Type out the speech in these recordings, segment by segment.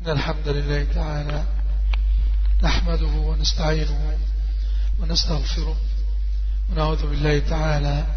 إن الحمد لله تعالى نحمده ونستعينه ونستغفره ونعوذ بالله تعالى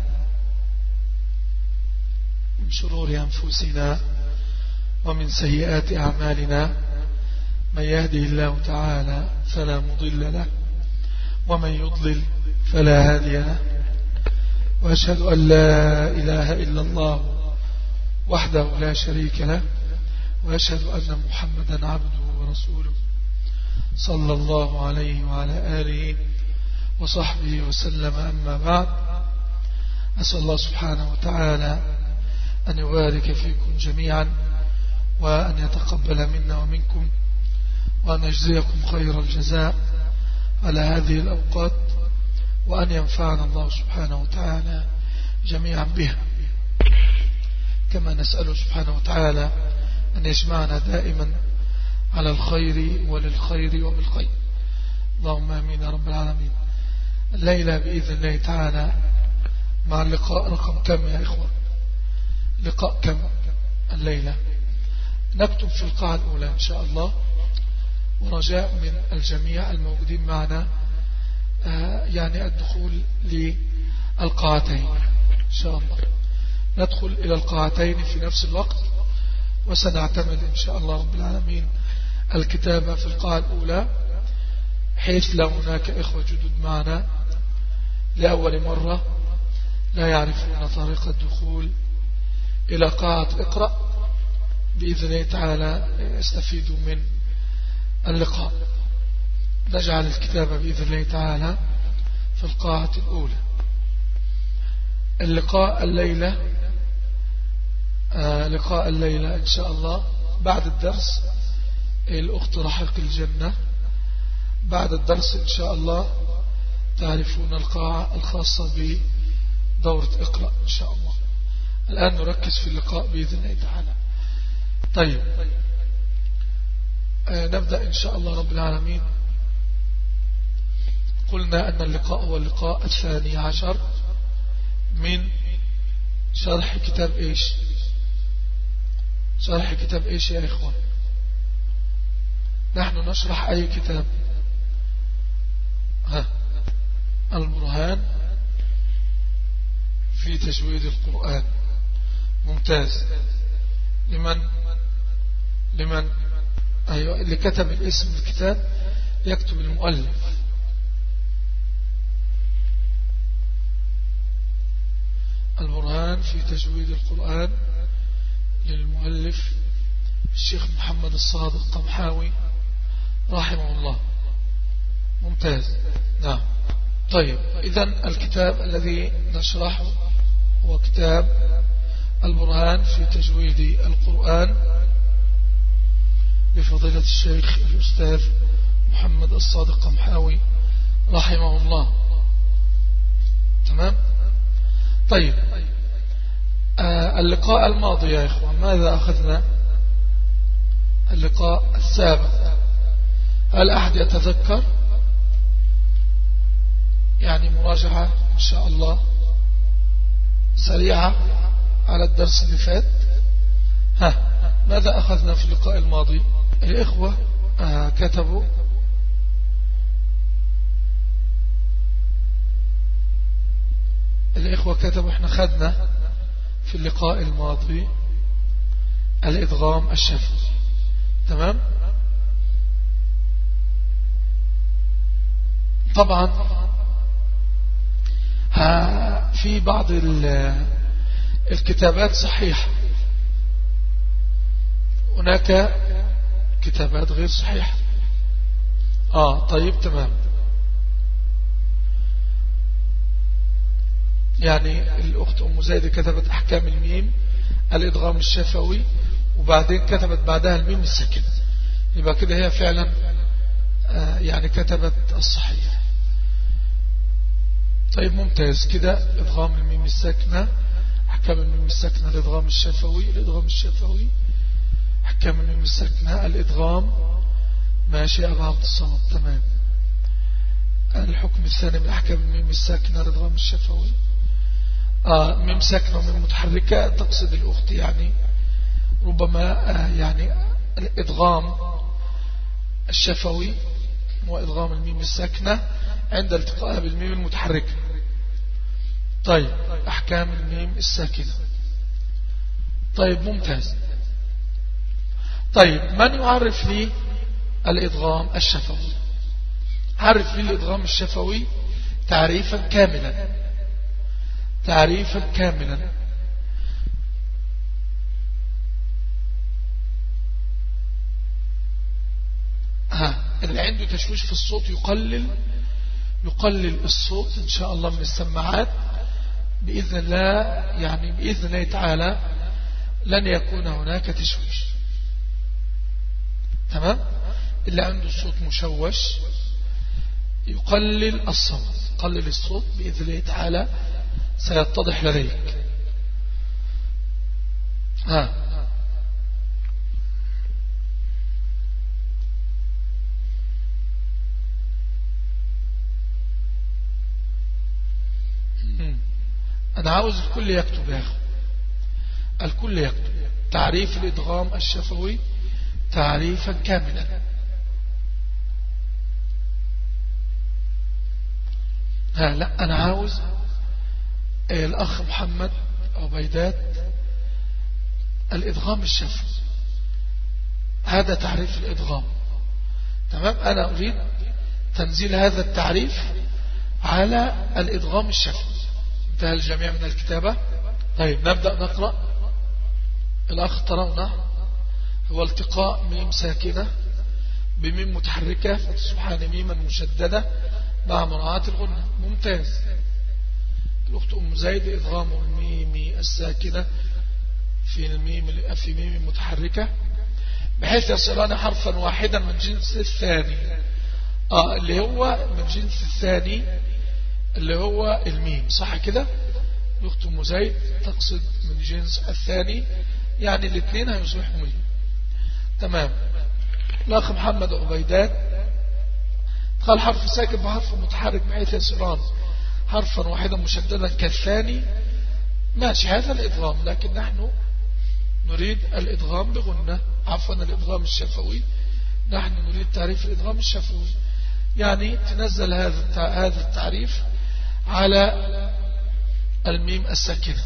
من شرور أنفسنا ومن سيئات أعمالنا من يهده الله تعالى فلا مضل له ومن يضلل فلا هادي له وأشهد أن لا إله إلا الله وحده لا شريك له وأشهد أن محمدا عبده ورسوله صلى الله عليه وعلى آله وصحبه وسلم أما بعد أسأل الله سبحانه وتعالى أن يبارك فيكم جميعا وأن يتقبل منا ومنكم وأن يجزيكم خير الجزاء على هذه الأوقات وأن ينفعنا الله سبحانه وتعالى جميعا بها كما نسأله سبحانه وتعالى أن يجمعنا دائما على الخير وللخير وبالخير اللهم أمين يا رب العالمين الليلة بإذن الله تعالى مع اللقاء رقم كم يا إخوة لقاء كم الليلة نكتب في القاعة الأولى إن شاء الله ورجاء من الجميع الموجودين معنا آه، يعني الدخول للقاعتين إن شاء الله ندخل إلى القاعتين في نفس الوقت وسنعتمد إن شاء الله رب العالمين الكتابة في القاعة الأولى حيث لا هناك إخوة جدد معنا لأول مرة لا يعرفون طريق الدخول إلى قاعة اقرأ بإذن الله تعالى يستفيدوا من اللقاء نجعل الكتابة بإذن الله تعالى في القاعة الأولى اللقاء الليلة آه لقاء الليلة إن شاء الله بعد الدرس الأخت رحق الجنة بعد الدرس إن شاء الله تعرفون القاعة الخاصة بدورة اقرأ إن شاء الله الآن نركز في اللقاء بإذن الله تعالى طيب آه نبدأ إن شاء الله رب العالمين قلنا أن اللقاء هو اللقاء الثاني عشر من شرح كتاب إيش شرح كتاب إيش يا إخوان نحن نشرح أي كتاب ها البرهان في تجويد القرآن ممتاز لمن لمن أيوة اللي كتب الاسم الكتاب يكتب المؤلف البرهان في تجويد القرآن للمؤلف الشيخ محمد الصادق طمحاوي رحمه الله ممتاز نعم طيب إذا الكتاب الذي نشرحه هو كتاب البرهان في تجويد القرآن لفضيلة الشيخ الأستاذ محمد الصادق طمحاوي رحمه الله تمام طيب آه اللقاء الماضي يا إخوان ماذا أخذنا اللقاء السابق هل أحد يتذكر يعني مراجعة إن شاء الله سريعة على الدرس اللي فات ها ماذا أخذنا في اللقاء الماضي الإخوة آه كتبوا الإخوة كتبوا احنا خدنا في اللقاء الماضي الإدغام الشفوي تمام طبعا في بعض الكتابات صحيحة هناك كتابات غير صحيحة آه طيب تمام يعني الأخت أم زيد كتبت أحكام الميم الإدغام الشفوي وبعدين كتبت بعدها الميم الساكنة يبقى كده هي فعلا آه يعني كتبت الصحيح طيب ممتاز كده إدغام الميم الساكنة أحكام الميم الساكنة الإدغام الشفوي الإدغام الشفوي أحكام الميم الساكنة الإدغام ماشي أبا عبد الصمد تمام الحكم الثاني من أحكام الميم الساكنة الإدغام الشفوي آه ميم ساكنة وميم متحركة تقصد الأخت يعني ربما آه يعني الإدغام الشفوي وإدغام الميم الساكنة عند التقائها بالميم المتحركة طيب أحكام الميم الساكنة طيب ممتاز طيب من يعرف لي الإدغام الشفوي عرف لي الإدغام الشفوي تعريفا كاملا تعريفا كاملا ها اللي عنده تشويش في الصوت يقلل يقلل الصوت إن شاء الله من السماعات بإذن الله يعني بإذن الله تعالى لن يكون هناك تشويش تمام اللي عنده الصوت مشوش يقلل الصوت قلل الصوت بإذن الله تعالى سيتضح لديك ها أنا عاوز الكل يكتب يا أخي الكل يكتب تعريف الإدغام الشفوي تعريفا كاملا ها لا أنا عاوز الأخ محمد عبيدات الإدغام الشفوي هذا تعريف الإدغام تمام أنا أريد تنزيل هذا التعريف على الإدغام الشفوي انتهى الجميع من الكتابة طيب نبدأ نقرأ الأخ ترون هو التقاء ميم ساكنة بميم متحركة فسبحان ميما مشددة مع مراعاة الغنة ممتاز الأخت أم زيد إضغام الميم الساكنة في الميم في ميم متحركة بحيث يصلان حرفا واحدا من جنس الثاني آه اللي هو من جنس الثاني اللي هو الميم صح كده الأخت أم زيد تقصد من جنس الثاني يعني الاثنين هيصبحوا ميم تمام الأخ محمد عبيدات قال حرف ساكن بحرف متحرك بحيث يصيران حرفا واحدا مشددا كالثاني ماشي هذا الإدغام لكن نحن نريد الإدغام بغنة عفوا الإدغام الشفوي نحن نريد تعريف الإدغام الشفوي يعني تنزل هذا هذا التعريف على الميم الساكنة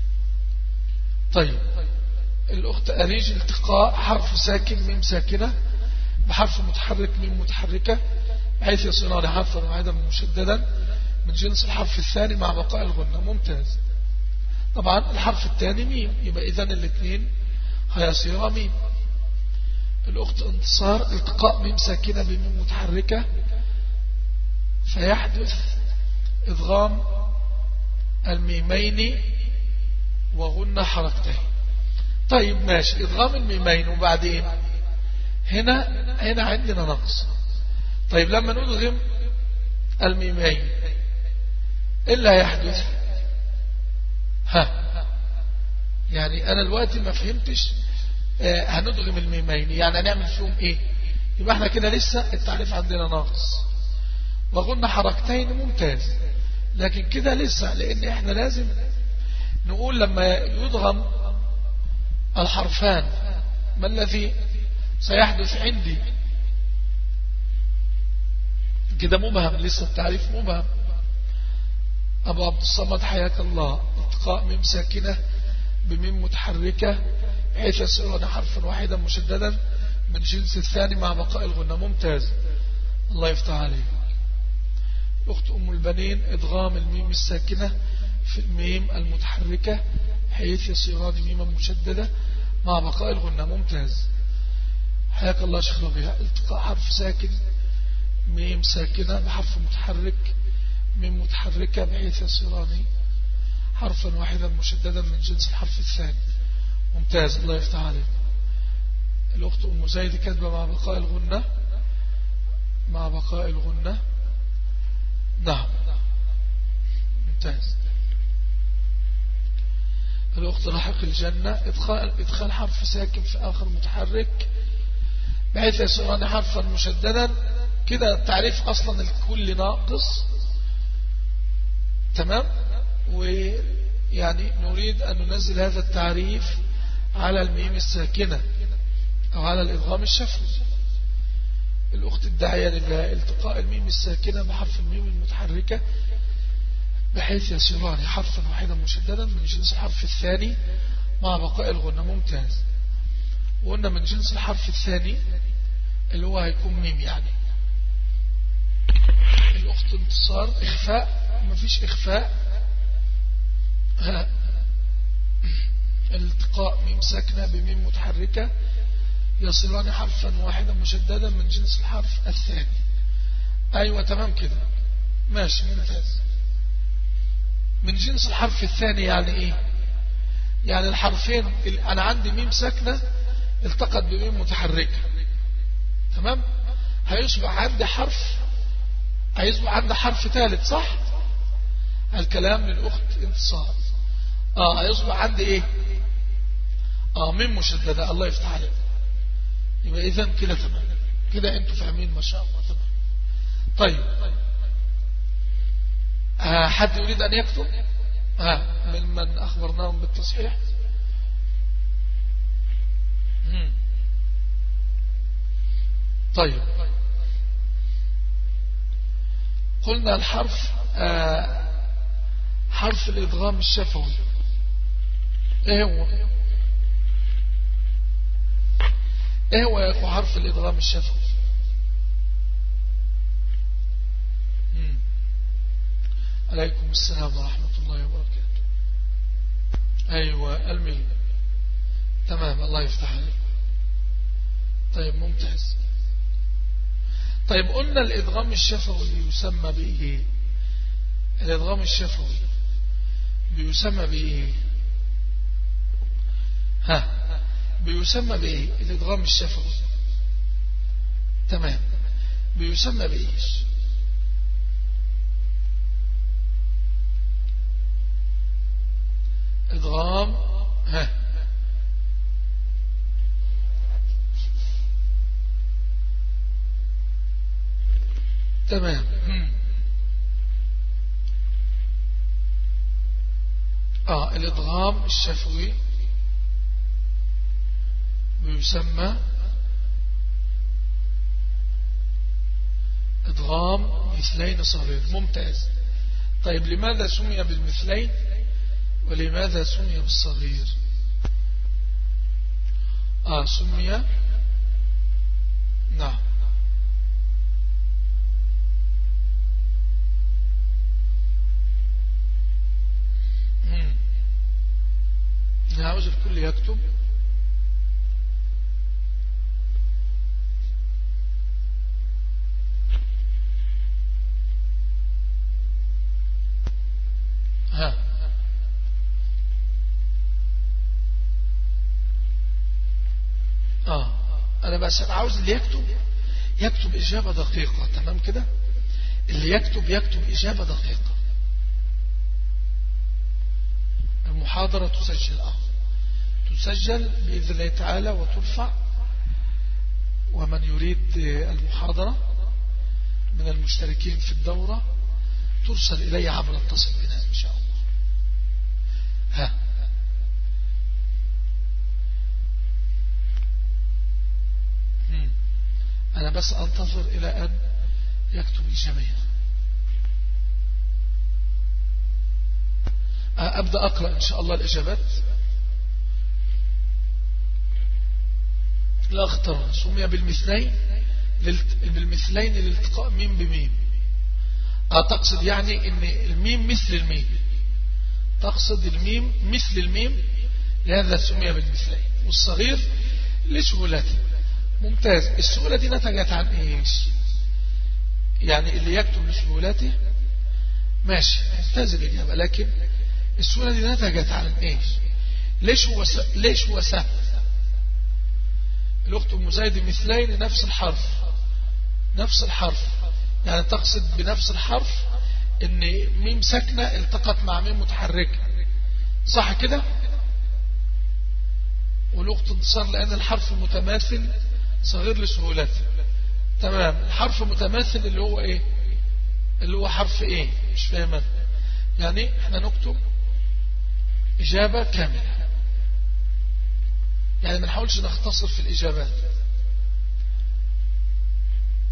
طيب الأخت أريج التقاء حرف ساكن ميم ساكنة بحرف متحرك ميم متحركة بحيث يصيران حرفا واحدا مشددا من جنس الحرف الثاني مع بقاء الغنة ممتاز طبعا الحرف الثاني ميم يبقى إذا الاثنين هيصير ميم الأخت انتصار التقاء ميم ساكنة بميم متحركة فيحدث إضغام الميمين وغنى حركتين طيب ماشي إضغام الميمين وبعدين هنا هنا عندنا نقص طيب لما ندغم الميمين إيه اللي هيحدث ها يعني أنا دلوقتي ما فهمتش آه هندغم الميمين يعني هنعمل فيهم إيه يبقى احنا كده لسه التعريف عندنا ناقص وقلنا حركتين ممتاز لكن كده لسه لأن احنا لازم نقول لما يدغم الحرفان ما الذي سيحدث عندي كده مبهم لسه التعريف مبهم أبو عبد الصمد حياك الله اتقاء ميم ساكنة بميم متحركة بحيث يصيرون حرفا واحدا مشددا من جنس الثاني مع بقاء الغنى ممتاز الله يفتح عليك أخت أم البنين إدغام الميم الساكنة في الميم المتحركة حيث يصيران ميما مشددة مع بقاء الغنى ممتاز حياك الله شيخ ربيع التقاء حرف ساكن ميم ساكنة بحرف متحرك ميم متحركة بحيث يصيران حرفا واحدا مشددا من جنس الحرف الثاني ممتاز الله يفتح عليك الأخت أم زيد كاتبة مع بقاء الغنة مع بقاء الغنة نعم ممتاز الأخت رحق الجنة إدخال, إدخال حرف ساكن في آخر متحرك بحيث يصيران حرفا مشددا كده التعريف أصلا الكل ناقص تمام ويعني نريد أن ننزل هذا التعريف على الميم الساكنة أو على الإضغام الشفوي الأخت الداعية لالتقاء الميم الساكنة بحرف الميم المتحركة بحيث يصيران حرفا واحدا مشددا من جنس الحرف الثاني مع بقاء الغنة ممتاز وقلنا من جنس الحرف الثاني اللي هو هيكون ميم يعني الأخت انتصار إخفاء مفيش إخفاء ها الالتقاء ميم ساكنة بميم متحركة يصلان حرفا واحدا مشددا من جنس الحرف الثاني أيوة تمام كده ماشي ممتاز من جنس الحرف الثاني يعني إيه يعني الحرفين أنا عندي ميم ساكنة التقت بميم متحركة تمام هيصبح عندي حرف هيصبح عندي حرف ثالث صح الكلام للأخت انتصار اه هيصبح عندي ايه اه ميم مشددة الله يفتح عليك يبقى اذا كده تمام كده انتوا فاهمين ما شاء الله تمام طيب آه حد يريد ان يكتب آه ممن اخبرناهم بالتصحيح طيب قلنا الحرف آه حرف الإدغام الشفوي ايه هو ايه هو يا اخو حرف الإدغام الشفوي عليكم السلام ورحمة الله وبركاته أيوة الميم تمام الله يفتح عليك طيب ممتاز طيب قلنا الإدغام الشفوي يسمى بإيه الإدغام الشفوي بيسمى بإيه ها بيسمى بإيه الإدغام الشفوي تمام بيسمى بإيش إدغام ها تمام آه الإدغام الشفوي يسمى إدغام مثلين صغير ممتاز طيب لماذا سمي بالمثلين ولماذا سمي بالصغير آه سمي نعم عاوز الكل يكتب ها اه انا بس انا عاوز اللي يكتب يكتب اجابة دقيقة تمام كده اللي يكتب يكتب اجابة دقيقة المحاضرة تسجل اه تسجل بإذن الله تعالى وترفع ومن يريد المحاضرة من المشتركين في الدورة ترسل إلي عبر اتصل بنا إن شاء الله ها أنا بس أنتظر إلى أن يكتب إجابية أبدأ أقرأ إن شاء الله الإجابات لا اختر سمي بالمثلين بالمثلين للالتقاء ميم بميم تقصد يعني ان الميم مثل الميم تقصد الميم مثل الميم لهذا سمي بالمثلين والصغير لسهولته ممتاز السهولة دي نتجت عن ايش يعني اللي يكتب لسهولته ماشي ممتاز الإجابة لكن السهولة دي نتجت عن ايش ليش هو س... ليش هو سهل الأخت أم زيد مثلين نفس الحرف نفس الحرف يعني تقصد بنفس الحرف ان ميم ساكنة التقت مع ميم متحركة صح كده والأخت انتصار لأن الحرف المتماثل صغير لسهولته تمام الحرف المتماثل اللي هو ايه اللي هو حرف ايه مش فاهم يعني احنا نكتب إجابة كاملة يعني ما نحاولش نختصر في الإجابات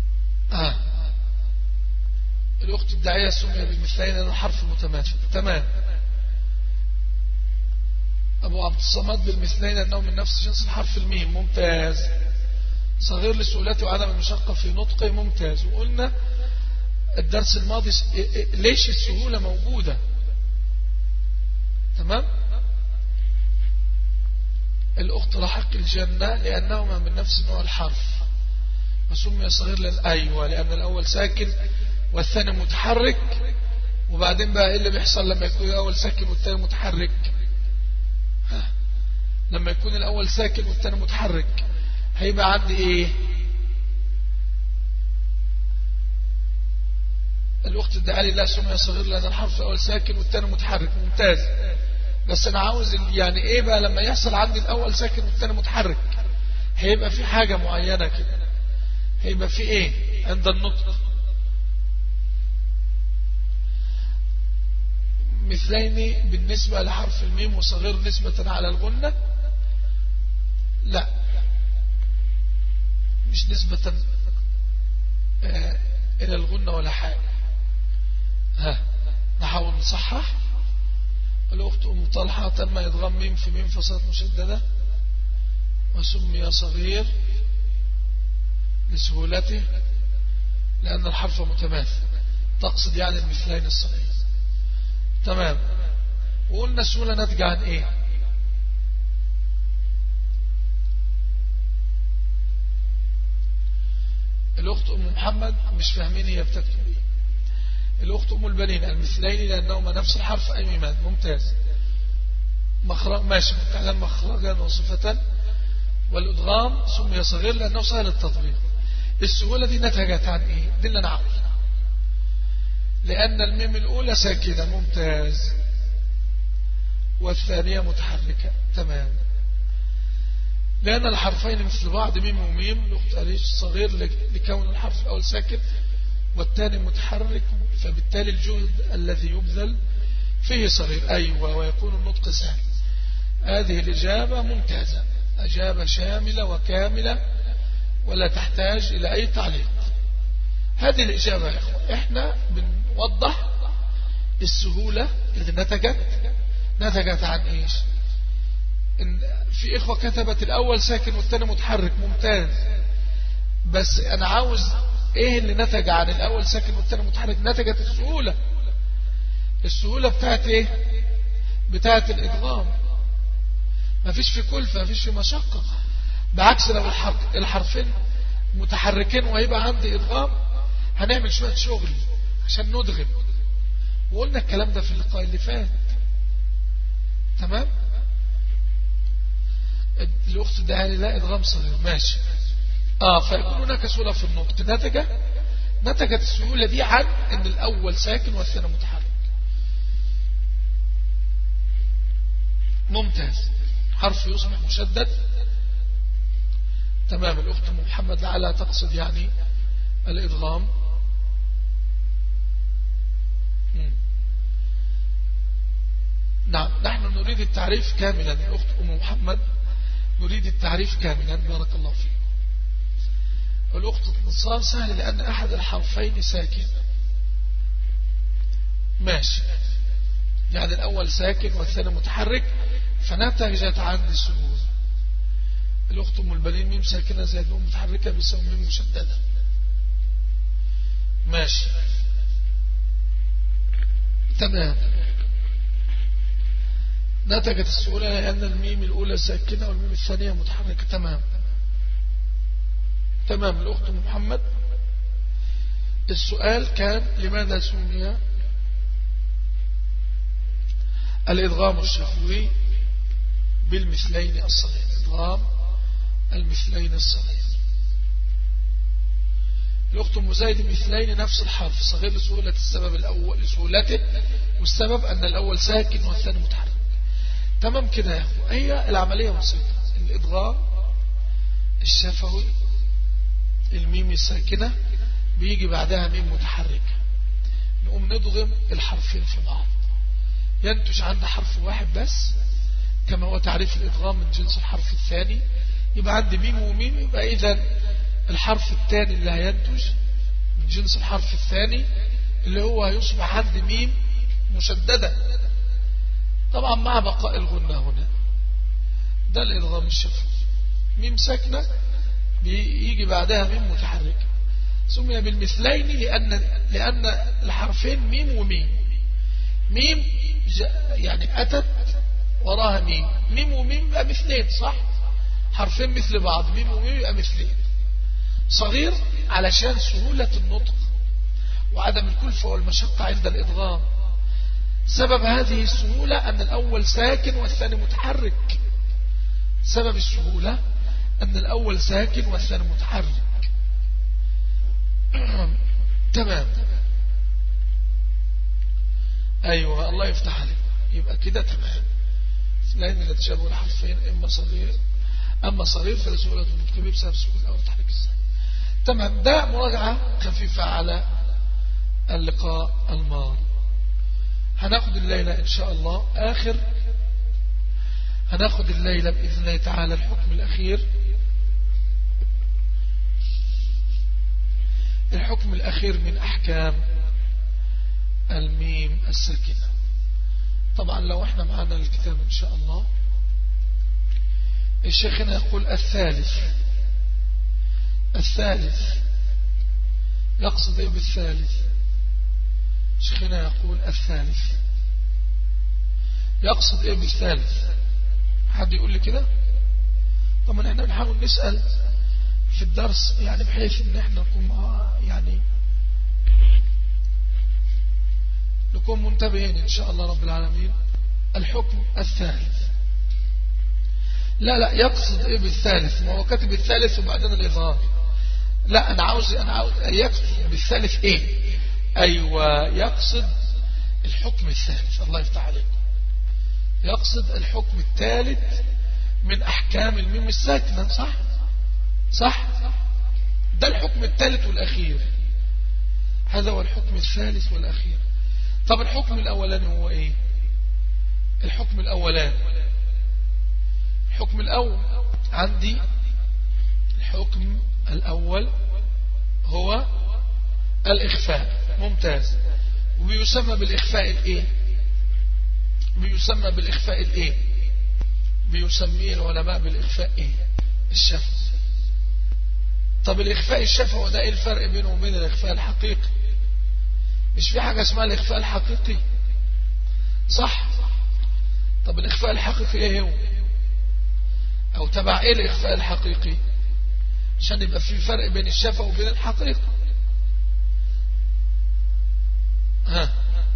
الأخت الداعية سمي بالمثلين لأنه حرف متماثل تمام أبو عبد الصمد بالمثلين لأنه من نفس جنس الحرف الميم ممتاز صغير لسهولته وعدم المشقة في نطقه ممتاز وقلنا الدرس الماضي ليش السهولة موجودة تمام الأخت لحق الجنة لأنهما من نفس نوع الحرف وسمي صغير للأيوة لأن الأول ساكن والثاني متحرك وبعدين بقى إيه اللي بيحصل لما يكون الأول ساكن والثاني متحرك ها. لما يكون الأول ساكن والثاني متحرك هيبقى عندي إيه الأخت الدعالي لا سمي صغير لأن الحرف الأول ساكن والثاني متحرك ممتاز بس أنا عاوز يعني إيه بقى لما يحصل عندي الأول ساكن والثاني متحرك هيبقى في حاجة معينة كده هيبقى في إيه عند النطق مثلين بالنسبة لحرف الميم وصغير نسبة على الغنة لا مش نسبة آه إلى الغنة ولا حاجة ها نحاول نصحح الأخت أم طلحة تم إدغام ميم في ميم فصلت مشددة وسمي صغير لسهولته لأن الحرف متماثل تقصد يعني المثلين الصغير تمام وقلنا السهولة ناتجة عن ايه الأخت أم محمد مش فاهمين هي بتكتب ايه الأخت أم البنين المثلين لأنهما نفس الحرف أي ميمان ممتاز مخرج ماشي متعلم مخرجا وصفة والإدغام سمي صغير لأنه سهل التطبيق السهولة دي نتجت عن ايه دي اللي انا عاوز لأن الميم الأولى ساكنة ممتاز والثانية متحركة تمام لأن الحرفين مثل بعض ميم وميم الأخت أليش صغير لكون الحرف الأول ساكن والثاني متحرك فبالتالي الجهد الذي يبذل فيه صغير أيوة ويكون النطق سهل هذه الإجابة ممتازة أجابة شاملة وكاملة ولا تحتاج إلى أي تعليق هذه الإجابة يا إخوة إحنا بنوضح السهولة اللي نتجت نتجت عن إيش إن في إخوة كتبت الأول ساكن والثاني متحرك ممتاز بس أنا عاوز إيه اللي نتج عن الأول ساكن والثاني متحرك نتجت السهولة السهولة بتاعت إيه بتاعت الإدغام ما فيش في كلفة ما فيش في مشقة بعكس لو الحرفين متحركين وهيبقى عندي إدغام هنعمل شوية شغل عشان ندغم وقلنا الكلام ده في اللقاء اللي فات تمام الأخت ده لا إدغام صغير ماشي آه فيكون هناك سهولة في النطق نتج نتجت السهولة دي عن أن الأول ساكن والثاني متحرك ممتاز حرف يصبح مشدد تمام الأخت محمد لعلها تقصد يعني الإدغام نعم نحن نريد التعريف كاملا الأخت أم محمد نريد التعريف كاملا بارك الله فيك الأخت الاتصال سهل لأن أحد الحرفين ساكن ماشي يعني الأول ساكن والثاني متحرك فنتجت عندي السهولة الأخت أم البنين ميم ساكنة زائد نون متحركة بيساوي ميم مشددة ماشي تمام نتجت السهولة لأن الميم الأولى ساكنة والميم الثانية متحركة تمام تمام الأخت محمد السؤال كان لماذا سمي الإدغام الشفوي بالمثلين الصغير إدغام المثلين الصغير الأخت مزايد مثلين نفس الحرف صغير لسهولة السبب الأول لسهولته والسبب أن الأول ساكن والثاني متحرك تمام كده يا أخو هي العملية بسيطة الإدغام الشفوي الميم الساكنة بيجي بعدها ميم متحركة نقوم ندغم الحرفين في بعض ينتج عندنا حرف واحد بس كما هو تعريف الإدغام من جنس الحرف الثاني يبقى عندي ميم وميم يبقى إذا الحرف الثاني اللي هينتج من جنس الحرف الثاني اللي هو يصبح عند ميم مشددة طبعا مع بقاء الغنة هنا ده الإضغام الشفوي ميم ساكنة بيجي بعدها ميم متحرك سمي بالمثلين لأن, لأن الحرفين ميم وميم ميم يعني أتت وراها ميم ميم وميم بقى مثلين صح حرفين مثل بعض ميم وميم يبقى مثلين صغير علشان سهولة النطق وعدم الكلفة والمشقة عند الإضغام سبب هذه السهولة أن الأول ساكن والثاني متحرك سبب السهولة أن الأول ساكن والثاني متحرك تمام أيوة الله يفتح عليك يبقى كده تمام لأن التشابه الحرفين إما صغير أما صغير فلسهولة النطق بسبب سكون أو تحرك الزمن تمام ده مراجعة خفيفة على اللقاء الماضي هناخد الليلة إن شاء الله آخر هناخد الليلة بإذن الله تعالى الحكم الأخير الحكم الأخير من أحكام الميم الساكنة طبعا لو احنا معنا الكتاب إن شاء الله الشيخ هنا يقول الثالث الثالث يقصد ايه بالثالث شيخنا يقول الثالث يقصد ايه بالثالث حد يقول لي كده طبعا احنا بنحاول نسأل في الدرس يعني بحيث ان احنا نكون يعني نكون منتبهين ان شاء الله رب العالمين الحكم الثالث لا لا يقصد ايه بالثالث ما هو كاتب الثالث وبعدين الاظهار لا انا عاوز انا عاوز يقصد بالثالث ايه ايوه يقصد الحكم الثالث الله يفتح عليكم يقصد الحكم الثالث من احكام الميم الساكنه صح صح ده الحكم الثالث والاخير هذا هو الحكم الثالث والاخير طب الحكم الاولاني هو ايه الحكم الاولاني الحكم الأول عندي الحكم الأول هو الإخفاء ممتاز وبيسمى بالإخفاء الإيه بيسمى بالإخفاء الإيه بيسميه العلماء بالإخفاء إيه الشفوي طب الإخفاء الشفوي ده إيه الفرق بينه وبين الإخفاء الحقيقي مش في حاجة اسمها الإخفاء الحقيقي صح طب الإخفاء الحقيقي إيه هو أو تبع إيه الإخفاء الحقيقي عشان يبقى في فرق بين الشفا وبين الحقيقة ها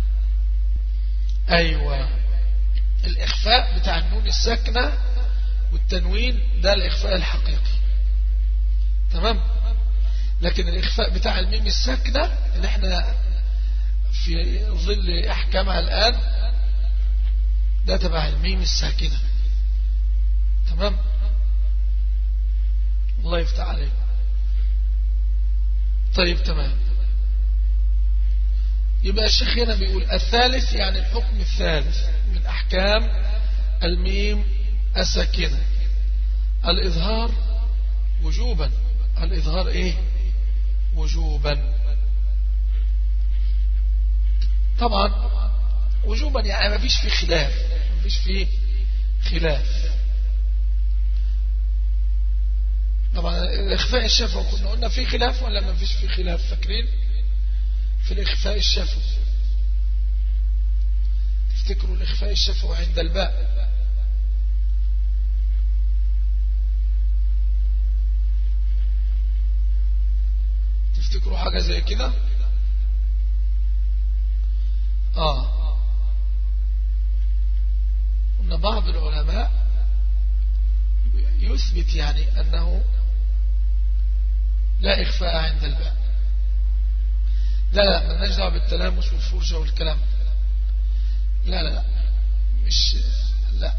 أيوة الإخفاء بتاع النون الساكنة والتنوين ده الإخفاء الحقيقي تمام لكن الإخفاء بتاع الميم الساكنة اللي احنا في ظل أحكامها الآن ده تبع الميم الساكنة تمام الله يفتح عليك طيب تمام يبقى الشيخ هنا بيقول الثالث يعني الحكم الثالث من أحكام الميم الساكنة الإظهار وجوبا الإظهار إيه وجوبا طبعا وجوبا يعني ما فيش فيه خلاف ما فيش فيه خلاف طبعا الإخفاء الشفوي كنا قلنا في خلاف ولا ما فيش في خلاف فاكرين في الإخفاء الشفوي تفتكروا الإخفاء الشفوي عند الباء تفتكروا حاجة زي كده آه أن بعض العلماء يثبت يعني أنه لا إخفاء عند الباء لا لا ما نجدع بالتلامس والفرشة والكلام لا لا لا مش لا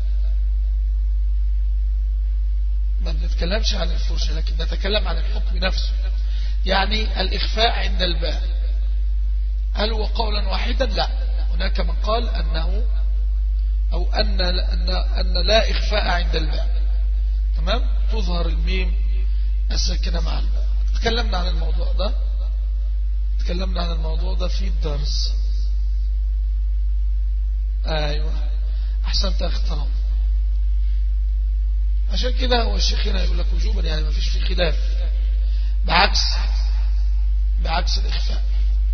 ما بنتكلمش عن الفرشة لكن نتكلم عن الحكم نفسه يعني الإخفاء عند الباء هل هو قولا واحدا لا هناك من قال أنه أو أن, أن, أن لا إخفاء عند الباء تمام تظهر الميم الساكنة مع الباء تكلمنا عن الموضوع ده تكلمنا عن الموضوع ده في الدرس ايوه احسنت اخترام عشان كده هو الشيخ هنا يقول لك وجوبا يعني ما فيش في خلاف بعكس بعكس الإخفاء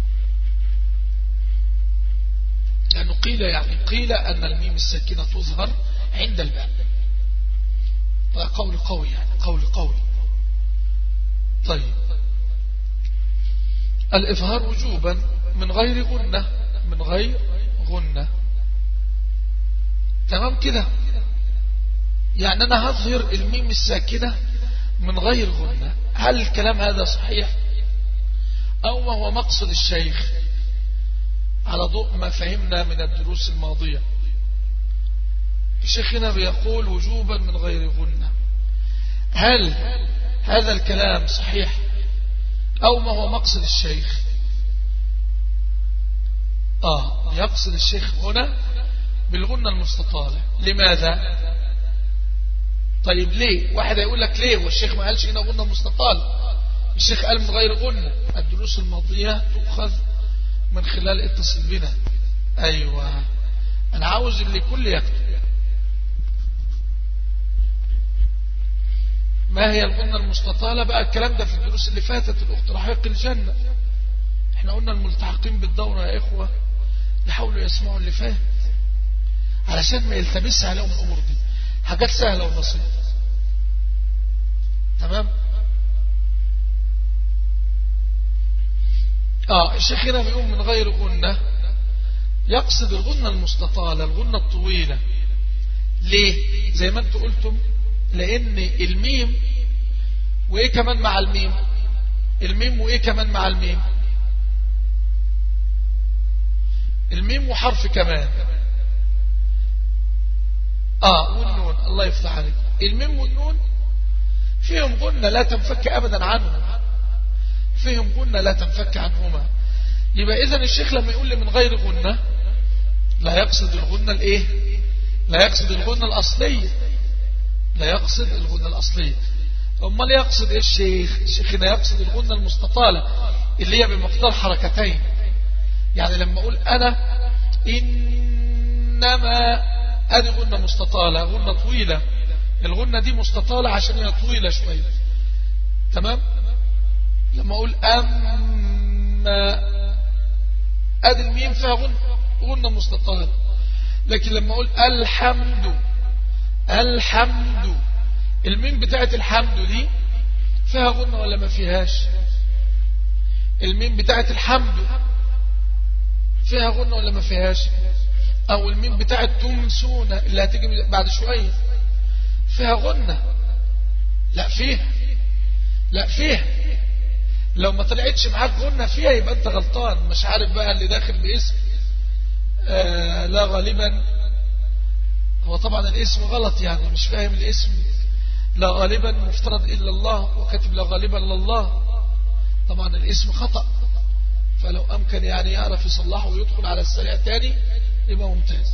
لأنه قيل يعني قيل أن الميم الساكنة تظهر عند الباء قول قوي يعني قول قوي طيب الإظهار وجوبا من غير غنة من غير غنة تمام كده يعني أنا هظهر الميم الساكنة من غير غنة هل الكلام هذا صحيح أو ما هو مقصد الشيخ على ضوء ما فهمنا من الدروس الماضية الشيخ هنا بيقول وجوبا من غير غنة هل هذا الكلام صحيح أو ما هو مقصد الشيخ آه يقصد الشيخ هنا بالغنة المستطالة لماذا طيب ليه واحد يقول لك ليه والشيخ ما قالش هنا غنة مستطالة الشيخ قال من غير غنة الدروس الماضية تؤخذ من خلال اتصل بنا أيوة أنا عاوز اللي كل يكتب ما هي الغنة المستطالة بقى الكلام ده في الدروس اللي فاتت الأخت رحيق الجنة احنا قلنا الملتحقين بالدورة يا إخوة يحاولوا يسمعوا اللي فات علشان ما يلتبس عليهم الأمور دي حاجات سهلة وبسيطة تمام اه الشيخ هنا بيقول من غير غنة يقصد الغنة المستطالة الغنة الطويلة ليه زي ما انتم قلتم لان الميم وايه كمان مع الميم الميم وايه كمان مع الميم الميم وحرف كمان اه والنون الله يفتح عليك الميم والنون فيهم غنة لا تنفك ابدا عنهم فيهم غنة لا تنفك عنهما يبقى اذا الشيخ لما يقول لي من غير غنة لا يقصد الغنة الايه لا يقصد الغنة الاصلية لا يقصد الغنة الاصلية امال يقصد ايه الشيخ الشيخ هنا يقصد الغنة المستطالة اللي هي بمقدار حركتين يعني لما اقول انا انما ادي غنة مستطالة غنة طويلة الغنة دي مستطالة عشان هي طويلة شوية تمام لما اقول اما ادي الميم فيها غنة غنة مستطالة لكن لما اقول الحمد الحمد الميم بتاعت الحمد دي فيها غنة ولا ما فيهاش الميم بتاعت الحمد فيها غنة ولا ما فيهاش او الميم بتاعت تمسون اللي هتيجي بعد شوية فيها غنة لا فيها لا فيها لو ما طلعتش معاك غنة فيها يبقى انت غلطان مش عارف بقى اللي داخل باسم آه لا غالبا هو طبعا الاسم غلط يعني مش فاهم الاسم لا غالبا مفترض إلا الله وكاتب لا غالبا إلا الله طبعا الاسم خطأ فلو أمكن يعني يعرف يصلحه ويدخل على السريع تاني يبقى ممتاز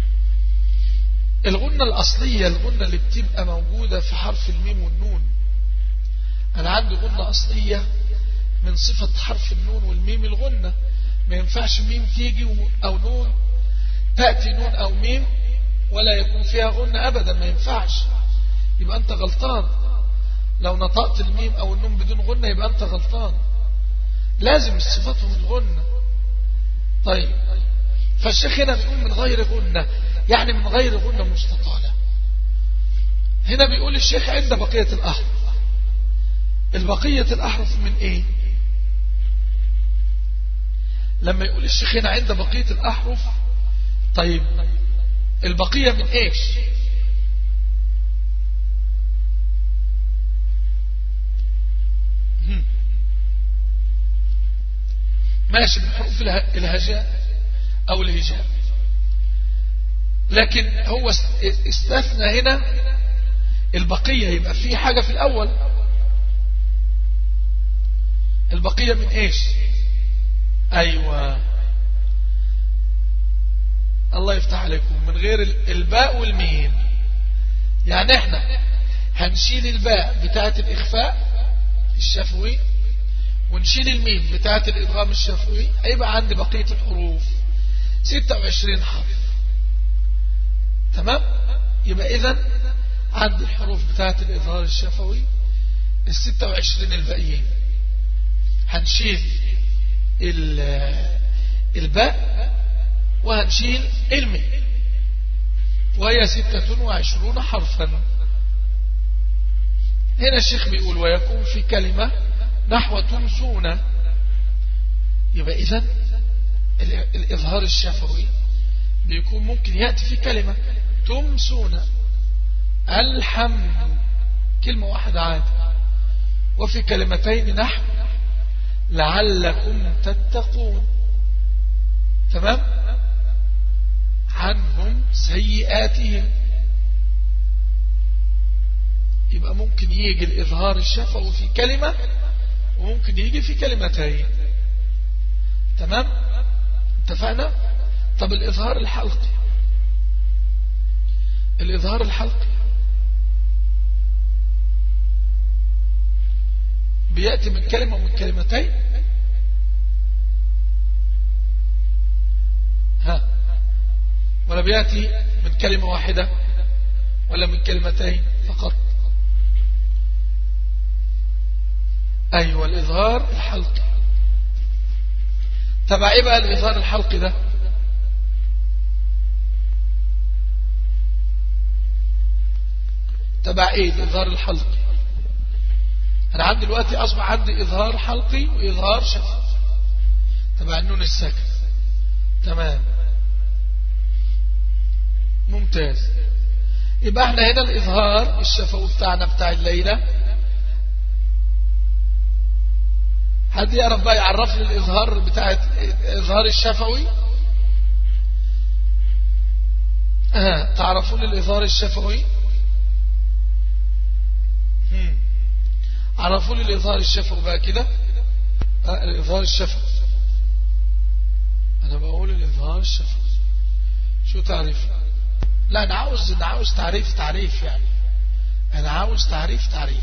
الغنة الأصلية الغنة اللي بتبقى موجودة في حرف الميم والنون أنا عندي غنة أصلية من صفة حرف النون والميم الغنة ما ينفعش ميم تيجي أو نون تأتي نون أو ميم ولا يكون فيها غنة أبدا ما ينفعش يبقى أنت غلطان لو نطقت الميم أو النون بدون غنة يبقى أنت غلطان لازم صفتهم الغنة طيب فالشيخ هنا بيقول من غير غنة يعني من غير غنة مستطالة هنا بيقول الشيخ عند بقية الأحرف البقية الأحرف من إيه لما يقول الشيخ هنا عند بقية الأحرف طيب البقية من إيش ماشي من حروف الهجاء أو الهجاء لكن هو استثنى هنا البقية يبقى في حاجة في الأول البقية من إيش أيوة الله يفتح عليكم من غير الباء والميم يعني احنا هنشيل الباء بتاعة الإخفاء الشفوي ونشيل الميم بتاعت الإدغام الشفوي هيبقى عندي بقية الحروف 26 حرف تمام يبقى إذا عندي الحروف بتاعت الإظهار الشفوي ال 26 الباقيين هنشيل الباء وهنشيل الميم وهي ستة وعشرون حرفا هنا الشيخ بيقول ويكون في كلمة نحو تمسون يبقى إذن الإظهار الشفوي بيكون ممكن يأتي في كلمة تمسون الحمد كلمة واحدة عادي وفي كلمتين نحو لعلكم تتقون تمام عنهم سيئاتهم يبقى ممكن يجي الإظهار الشفوي في كلمة وممكن يجي في كلمتين تمام اتفقنا طب الإظهار الحلقي الإظهار الحلقي بيأتي من كلمة ومن كلمتين ها ولا بيأتي من كلمة واحدة ولا من كلمتين فقط أيوة الإظهار الحلقي تبع إيه بقى الإظهار الحلقي ده تبع إيه الإظهار الحلقي أنا عندي دلوقتي أصبح عندي إظهار حلقي وإظهار شفوي تبع النون الساكن تمام ممتاز يبقى احنا هنا الإظهار الشفوي بتاعنا بتاع الليلة حد يعرف بقى يعرف لي الإظهار بتاع الإظهار الشفوي آه. تعرفون الإظهار الشفوي عرفوا لي الإظهار الشفوي بقى كده آه الإظهار الشفوي أنا بقول الإظهار الشفوي شو تعريف لا أنا عاوز أنا عاوز تعريف تعريف يعني أنا عاوز تعريف تعريف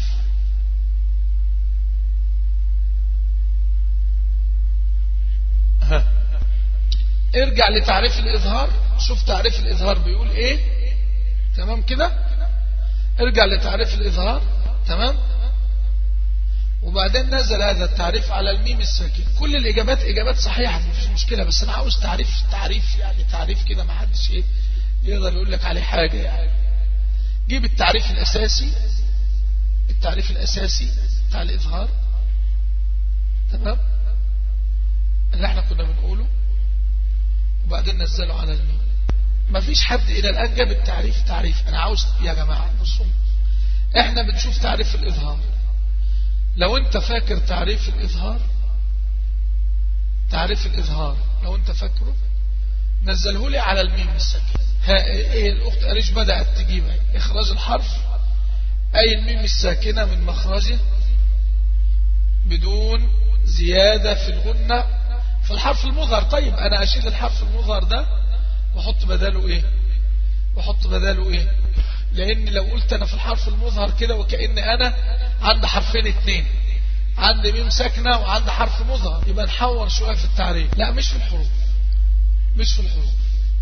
ها. ارجع لتعريف الإظهار شوف تعريف الإظهار بيقول إيه تمام كده ارجع لتعريف الإظهار تمام وبعدين نزل هذا التعريف على الميم الساكن كل الإجابات إجابات صحيحة مفيش مشكلة بس أنا عاوز تعريف تعريف يعني تعريف كده ما حدش إيه يقدر يقول لك عليه حاجة يعني جيب التعريف الأساسي التعريف الأساسي بتاع الإظهار تمام اللي احنا كنا بنقوله وبعدين نزله على الميم مفيش حد إلى الآن جاب التعريف تعريف أنا عاوز يا جماعة بصوا احنا بنشوف تعريف الإظهار لو انت فاكر تعريف الإظهار تعريف الإظهار لو انت فاكره نزله لي على الميم الساكن ايه الأخت أريش بدأت تجيب إخراج الحرف أي الميم الساكنة من مخرجه بدون زيادة في الغنة في الحرف المظهر طيب أنا أشيل الحرف المظهر ده وحط بداله إيه وحط بداله إيه لأن لو قلت أنا في الحرف المظهر كده وكأن أنا عندي حرفين اتنين عندي ميم ساكنة وعندي حرف مظهر يبقى نحور شوية في التعريف لا مش في الحروف مش في الحروف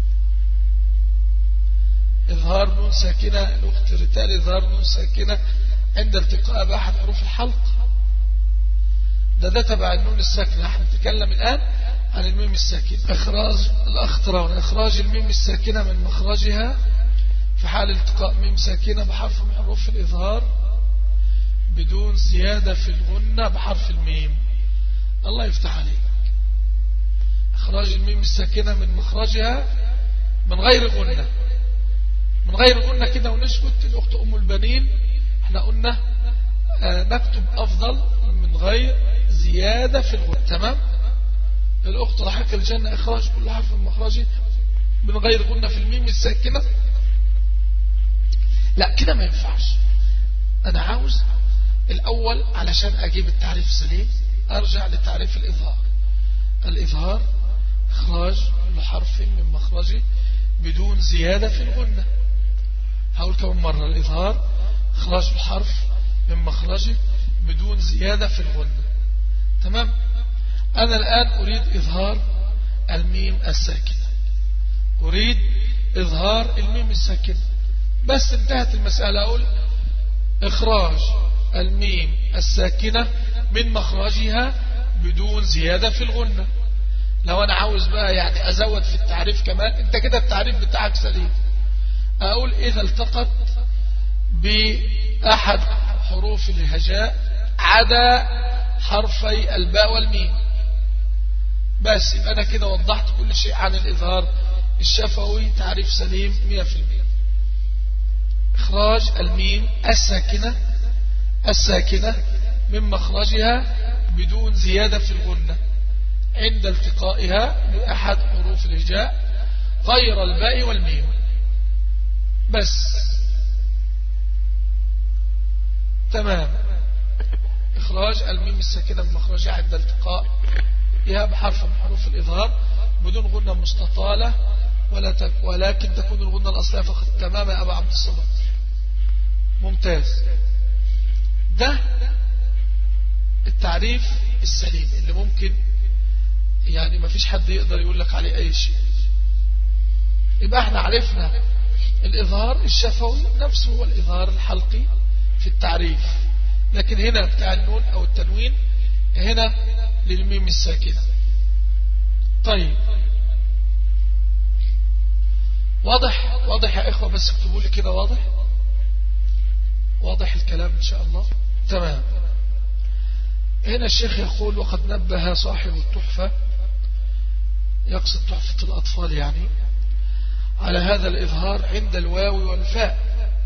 إظهار نون ساكنة الأخت رتال إظهار نون ساكنة عند التقاء بأحد حروف الحلق ده ده تبع النون الساكنة احنا نتكلم الآن عن الميم الساكنة إخراج الأخ ترون إخراج الميم الساكنة من مخرجها في حال التقاء ميم ساكنة بحرف من حروف الإظهار بدون زيادة في الغنة بحرف الميم الله يفتح عليك إخراج الميم الساكنة من مخرجها من غير غنة من غير غنة كده ونسكت الأخت أم البنين احنا قلنا آه نكتب أفضل من غير زيادة في الغنة تمام الأخت رحك الجنة إخراج كل حرف من مخرجه من غير غنة في الميم الساكنة لا كده ما ينفعش أنا عاوز الأول علشان أجيب التعريف سليم أرجع لتعريف الإظهار الإظهار إخراج كل حرف من مخرجه بدون زيادة في الغنة هقول كم مرة الإظهار إخراج الحرف من مخرجه بدون زيادة في الغنة تمام أنا الآن أريد إظهار الميم الساكنة أريد إظهار الميم الساكنة بس انتهت المسألة أقول إخراج الميم الساكنة من مخرجها بدون زيادة في الغنة لو أنا عاوز بقى يعني أزود في التعريف كمان أنت كده التعريف بتاعك سليم أقول إذا التقط بأحد حروف الهجاء عدا حرفي الباء والميم بس يبقى أنا كده وضحت كل شيء عن الإظهار الشفوي تعريف سليم 100% إخراج الميم الساكنة الساكنة من مخرجها بدون زيادة في الغنة عند التقائها بأحد حروف الهجاء غير الباء والميم بس تمام إخراج الميم الساكنة من مخرجها عند التقاء بها بحرف من حروف الإظهار بدون غنة مستطالة ولا ولكن تكون الغنة الأصلية فقط تمام يا أبا عبد الصمد ممتاز ده التعريف السليم اللي ممكن يعني ما فيش حد يقدر يقول لك عليه أي شيء يبقى احنا عرفنا الإظهار الشفوي نفسه هو الإظهار الحلقي في التعريف لكن هنا بتاع النون أو التنوين هنا للميم الساكنة طيب واضح واضح يا إخوة بس اكتبوا لي كده واضح واضح الكلام إن شاء الله تمام هنا الشيخ يقول وقد نبه صاحب التحفة يقصد تحفة الأطفال يعني على هذا الإظهار عند الواو والفاء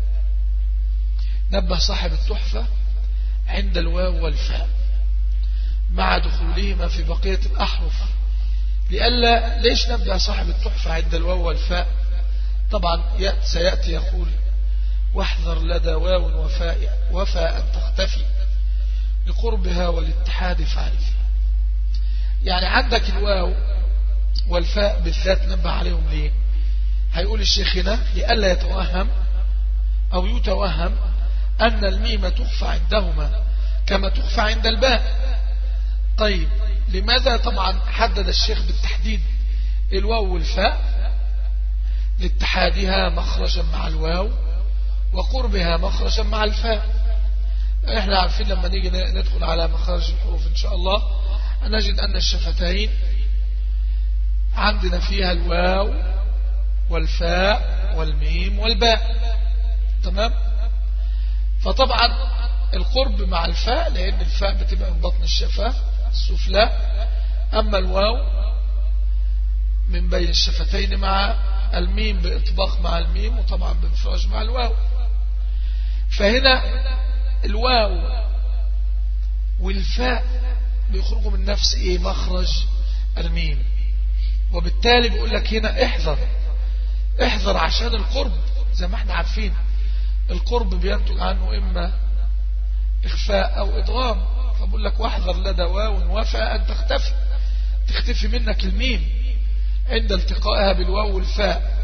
نبه صاحب التحفة عند الواو والفاء مع دخولهما في بقية الأحرف لألا ليش نبه صاحب التحفة عند الواو والفاء طبعا سيأتي يقول واحذر لدى واو وفاء وفاء تختفي لقربها والاتحاد فعرف يعني عندك الواو والفاء بالذات نبه عليهم ليه هيقول الشيخ هنا لئلا يتوهم أو يتوهم أن الميم تخفى عندهما كما تخفى عند الباء طيب لماذا طبعا حدد الشيخ بالتحديد الواو والفاء لاتحادها مخرجا مع الواو وقربها مخرجا مع الفاء احنا عارفين لما نيجي ندخل على مخارج الحروف ان شاء الله نجد ان الشفتين عندنا فيها الواو والفاء والميم والباء تمام فطبعا القرب مع الفاء لان الفاء بتبقى من بطن الشفاه السفلى اما الواو من بين الشفتين مع الميم بإطباق مع الميم وطبعا بانفراج مع الواو فهنا الواو والفاء بيخرجوا من نفس ايه مخرج الميم وبالتالي بيقول لك هنا احذر احذر عشان القرب زي ما احنا عارفين القرب بينتج عنه اما اخفاء او ادغام فبقول لك واحذر لدى واو وفاء ان تختفي تختفي منك الميم عند التقائها بالواو والفاء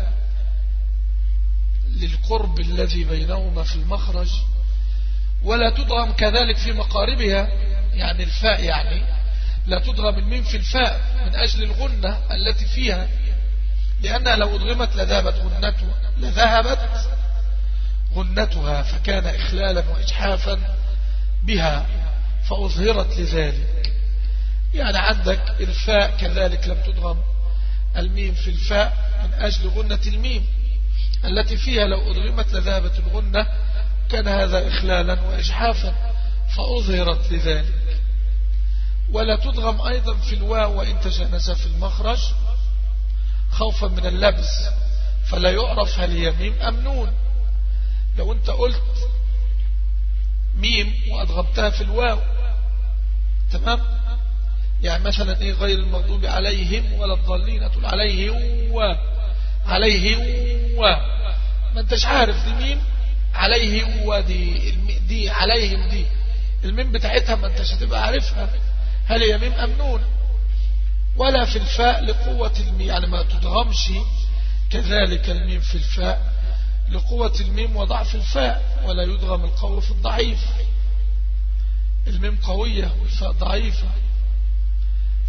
للقرب الذي بينهما في المخرج ولا تضغم كذلك في مقاربها يعني الفاء يعني لا تضغم الميم في الفاء من أجل الغنة التي فيها لأنها لو أضغمت لذهبت غنتها لذهبت غنتها فكان إخلالا وإجحافا بها فأظهرت لذلك يعني عندك الفاء كذلك لم تضغم الميم في الفاء من أجل غنة الميم التي فيها لو أضغمت لذهبت الغنة كان هذا إخلالا وإجحافا فأظهرت لذلك ولا تضغم أيضا في الواو وإن تجانس في المخرج خوفا من اللبس فلا يعرف هل هي ميم أم نون لو أنت قلت ميم وأضغمتها في الواو تمام يعني مثلا إيه غير المغضوب عليهم ولا الضالين تقول عليه و عليه و ما انتش عارف دي ميم عليه ودي دي عليهم دي الميم بتاعتها ما انتش هتبقى عارفها هل هي ميم أم نون ولا في الفاء لقوة الميم يعني ما تضغمش كذلك الميم في الفاء لقوة الميم وضعف الفاء ولا يدغم القول في الضعيف الميم قوية والفاء ضعيفة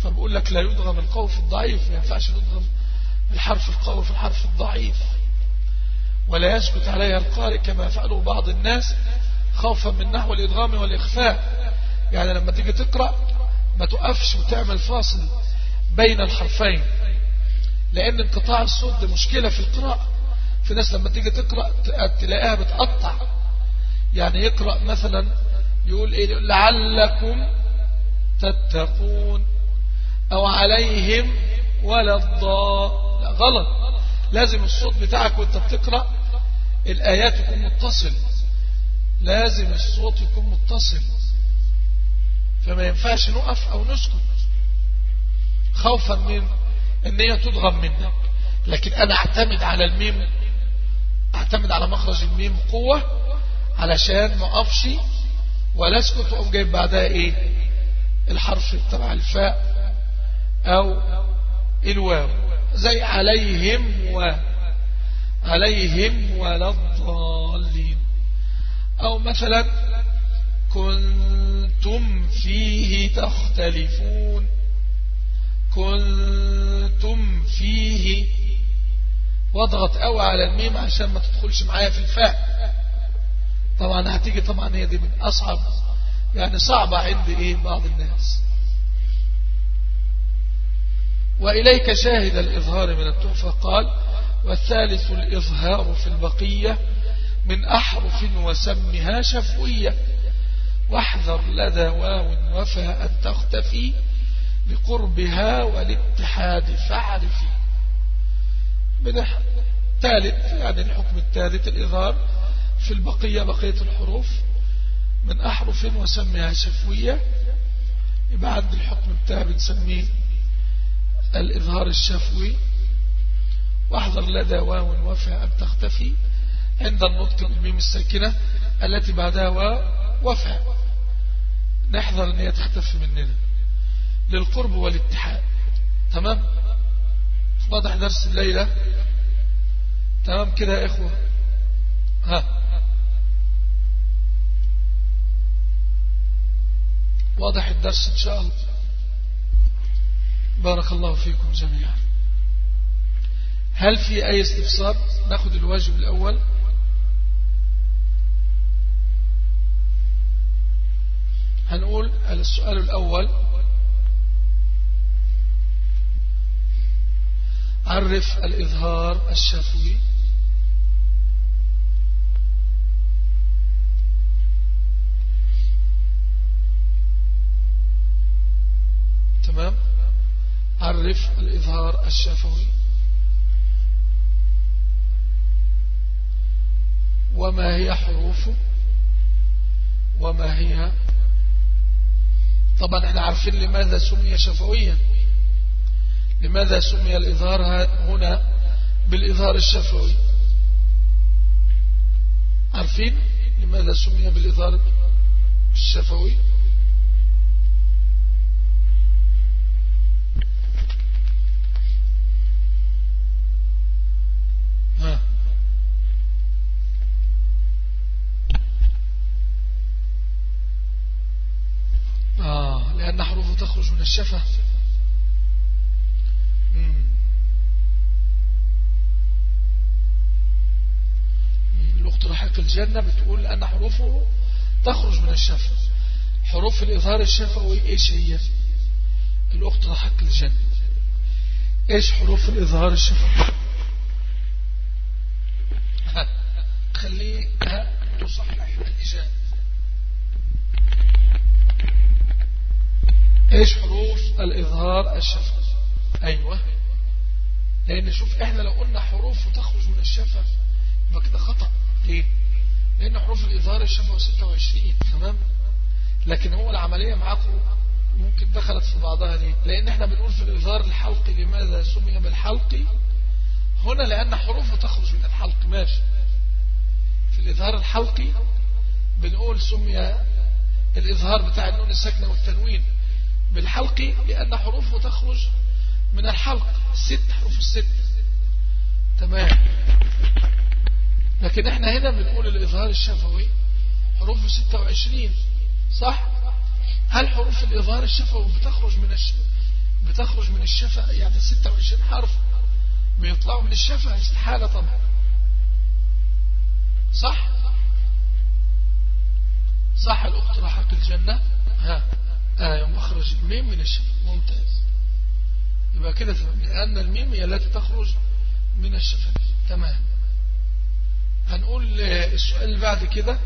فبقول لك لا يدغم القوي في الضعيف ما ينفعش يدغم الحرف القوي في الحرف الضعيف ولا يسكت عليها القارئ كما يفعله بعض الناس خوفا من نحو الإدغام والإخفاء يعني لما تيجي تقرأ ما تقفش وتعمل فاصل بين الحرفين لأن انقطاع الصوت ده مشكلة في القراءة في ناس لما تيجي تقرأ تلاقيها بتقطع يعني يقرأ مثلا يقول إيه لعلكم تتقون أو عليهم ولا الضاء لا غلط لازم الصوت بتاعك وانت بتقرأ الآيات يكون متصل لازم الصوت يكون متصل فما ينفعش نقف أو نسكت خوفا من ان هي تضغم منك لكن انا اعتمد على الميم اعتمد على مخرج الميم قوة علشان ما اقفش ولا اسكت واقوم جايب بعدها ايه الحرف تبع الفاء او الواو زي عليهم و عليهم ولا الضالين او مثلا كنتم فيه تختلفون كنتم فيه واضغط قوي على الميم عشان ما تدخلش معايا في الفاء طبعا هتيجي طبعا هي دي من أصعب يعني صعبة عند إيه بعض الناس وإليك شاهد الإظهار من التحفة قال والثالث الإظهار في البقية من أحرف وسمها شفوية واحذر لدى واو وفاء تختفي بقربها والاتحاد فاعرفي من ثالث يعني الحكم الثالث الإظهار في البقية بقية الحروف من أحرف وسميها شفوية يبقى عند الحكم بتاعه بنسميه الإظهار الشفوي واحذر لدى واو وفاء أن تختفي عند النطق بالميم الساكنة التي بعدها واو وفاء نحذر أن هي تختفي مننا للقرب والاتحاد تمام واضح درس الليلة تمام كده يا إخوة ها واضح الدرس إن شاء الله بارك الله فيكم جميعا هل في أي استفسار ناخذ الواجب الأول هنقول السؤال الأول عرف الإظهار الشفوي تمام عرف الإظهار الشفوي وما هي حروفه وما هي طبعا احنا عارفين لماذا سمي شفويا لماذا سمي الإظهار هنا بالإظهار الشفوي عارفين لماذا سمي بالإظهار الشفوي ها آه لأن حروفه تخرج من الشفة الأخت رحيق الجنة بتقول أن حروفه تخرج من الشفة حروف الإظهار الشفوي إيش هي الأخت رحيق الجنة إيش حروف الإظهار الشفوي خليها تصحح الإجابة إيش حروف الإظهار الشفوي أيوة لأن شوف إحنا لو قلنا حروف تخرج من الشفة يبقى كده خطأ ليه؟ لأن حروف الإظهار الشفوي 26 تمام لكن هو العملية معاكم ممكن دخلت في بعضها ليه؟ لأن إحنا بنقول في الإظهار الحلقي لماذا سمي بالحلقي هنا لأن حروفه تخرج من الحلق ماشي في الإظهار الحلقي بنقول سمي الإظهار بتاع النون الساكنة والتنوين بالحلقي لأن حروفه تخرج من الحلق ست حروف الست تمام لكن احنا هنا بنقول الإظهار الشفوي حروف 26 صح هل حروف الإظهار الشفوي بتخرج من الش... بتخرج من الشفة يعني 26 حرف بيطلعوا من الشفة استحالة طبعا صح صح الأخت رحق الجنة ها آية مخرج الميم من الشفة ممتاز يبقى كده تمام لأن الميم هي التي تخرج من الشفة تمام هنقول السؤال اللي بعد كده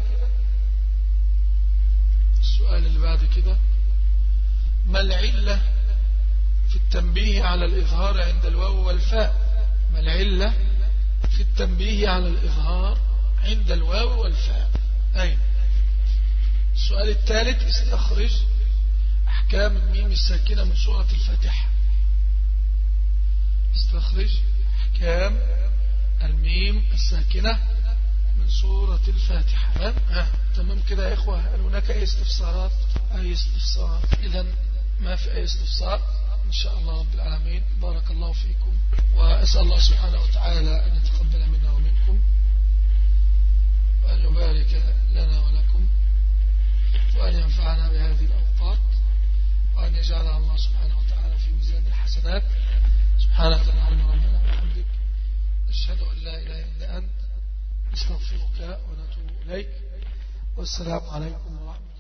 السؤال اللي بعد كده ما العلة في التنبيه على الإظهار عند الواو والفاء ما العلة في التنبيه على الإظهار عند الواو والفاء أين السؤال الثالث استخرج أحكام الميم الساكنة من سورة الفاتحة استخرج أحكام الميم الساكنة من سورة الفاتحة تمام آه. تمام كده يا إخوة هل هناك أي استفسارات أي استفسار إذا ما في أي استفسار إن شاء الله رب العالمين بارك الله فيكم وأسأل الله سبحانه وتعالى أن يتقبل منا ومنكم وأن يبارك لنا ولكم وأن ينفعنا بهذه الأوقات وأن يجعلها الله سبحانه وتعالى في ميزان الحسنات سبحانك اللهم ربنا وبحمدك أشهد أن لا إله إلا أنت نستغفرك ونتوب إليك والسلام عليكم ورحمة الله